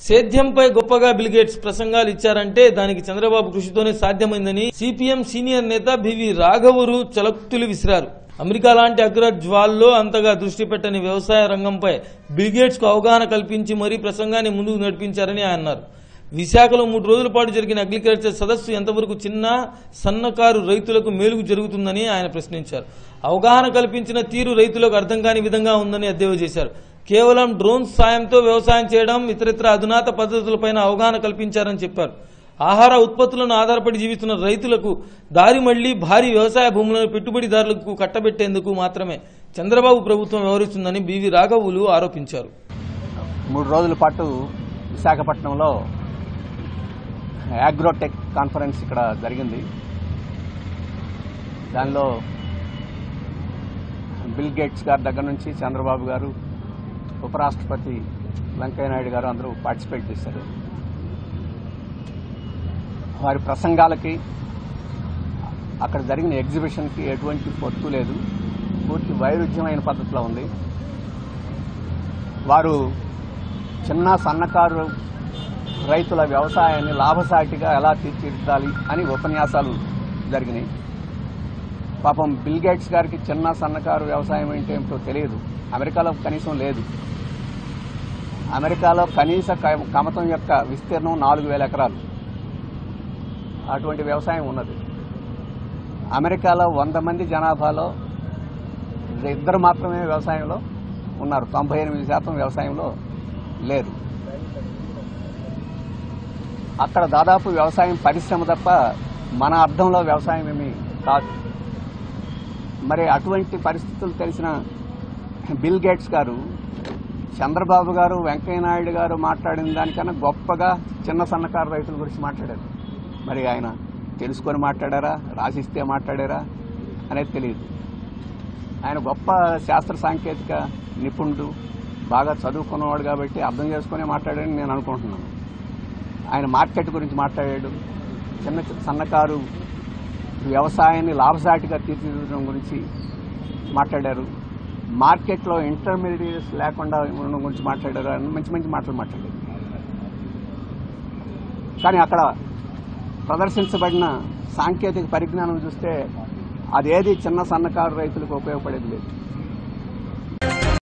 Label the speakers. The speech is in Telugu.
Speaker 1: సేద్యంపై గొప్పగా బిల్గేట్స్ ప్రసంగాలు ఇచ్చారంటే దానికి చంద్రబాబు కృషితోనే సాధ్యమైందని సిపిఎం సీనియర్ నేత బివి రాఘవురు చలక్తులు విసిరారు అమెరికా లాంటి అగ్రజ్వాల్లో అంతగా దృష్టి పెట్టని వ్యవసాయ రంగంపై బిల్గేట్స్ కు అవగాహన కల్పించి మరీ ప్రసంగాన్ని ముందుకు నడిపించారని ఆయన అన్నారు విశాఖలో మూడు రోజుల పాటు జరిగిన అగ్రికల్చర్ సదస్సు ఎంతవరకు చిన్న సన్నకారు రైతులకు మేలుకు జరుగుతుందని ఆయన ప్రశ్నించారు అవగాహన కల్పించిన తీరు రైతులకు అర్థం కాని విధంగా ఉందని ఎద్దేవా చేశారు కేవలం డ్రోన్స్ సాయంతో వ్యవసాయం చేయడం ఇతరితర అధునాత పద్ధతులపైన అవగాహన కల్పించారని చెప్పారు ఆహార ఉత్పత్తులను ఆధారపడి జీవిస్తున్న రైతులకు దారి మళ్లీ భారీ వ్యవసాయ భూములను పెట్టుబడిదారులకు కట్టబెట్టేందుకు మాత్రమే చంద్రబాబు ప్రభుత్వం వ్యవహరిస్తుందని బివి రాఘవులు ఆరోపించారు
Speaker 2: మూడు రోజుల పాటు విశాఖపట్నంలో అగ్రోటెక్ కాన్ఫరెన్స్ ఇక్కడ జరిగింది దానిలో బిల్ గేట్స్ గారి దగ్గర నుంచి చంద్రబాబు గారు ఉపరాష్ట్రపతి వెంకయ్యనాయుడు గారు అందరూ పార్టిసిపేట్ చేశారు వారి ప్రసంగాలకి అక్కడ జరిగిన ఎగ్జిబిషన్కి ఎటువంటి పొత్తు లేదు పూర్తి వైరుధ్యమైన పద్ధతిలో ఉంది వారు చిన్న సన్నకారు రైతుల వ్యవసాయాన్ని లాభసాటిగా ఎలా తీర్చిదిద్దాలి అని ఉపన్యాసాలు జరిగినాయి పాపం బిల్ గేట్స్ గారికి చిన్న సన్నకారు వ్యవసాయం అంటే ఏమిటో తెలియదు అమెరికాలో కనీసం లేదు అమెరికాలో కనీస క- కమతం యొక్క విస్తీర్ణం నాలుగు వేల ఎకరాలు అటువంటి వ్యవసాయం ఉన్నది అమెరికాలో వంద మంది జనాభాలో ఇద్దరు మాత్రమే వ్యవసాయంలో ఉన్నారు తొంభై ఎనిమిది శాతం వ్యవసాయంలో లేరు అక్కడ దాదాపు వ్యవసాయం పరిశ్రమ తప్ప మన అర్థంలో వ్యవసాయం ఏమీ కాదు మరి అటువంటి పరిస్థితులు తెలిసిన బిల్ గేట్స్ గారు చంద్రబాబు గారు వెంకయ్యనాయుడు గారు మాట్లాడిన దానికన్నా గొప్పగా చిన్న సన్నకారు రైతుల గురించి మాట్లాడారు మరి ఆయన తెలుసుకొని మాట్లాడారా రాసిస్తే మాట్లాడారా అనేది తెలియదు ఆయన గొప్ప శాస్త్ర సాంకేతిక నిపుణుడు బాగా చదువుకున్నవాడు కాబట్టి అర్థం చేసుకునే మాట్లాడాడని నేను అనుకుంటున్నాను ఆయన మార్కెట్ గురించి మాట్లాడాడు చిన్న చిన్న సన్నకారు వ్యవసాయాన్ని లాభసాటిగా తీర్చిదిద్దడం గురించి మాట్లాడారు మార్కెట్లో ఇంటర్మీడియట్స్ లేకుండా ఉండడం గురించి మాట్లాడారు అన్ని మంచి మంచి మాటలు మాట్లాడారు కానీ అక్కడ ప్రదర్శించబడిన సాంకేతిక పరిజ్ఞానం చూస్తే అదేది చిన్న సన్నకారు రైతులకు ఉపయోగపడేది లేదు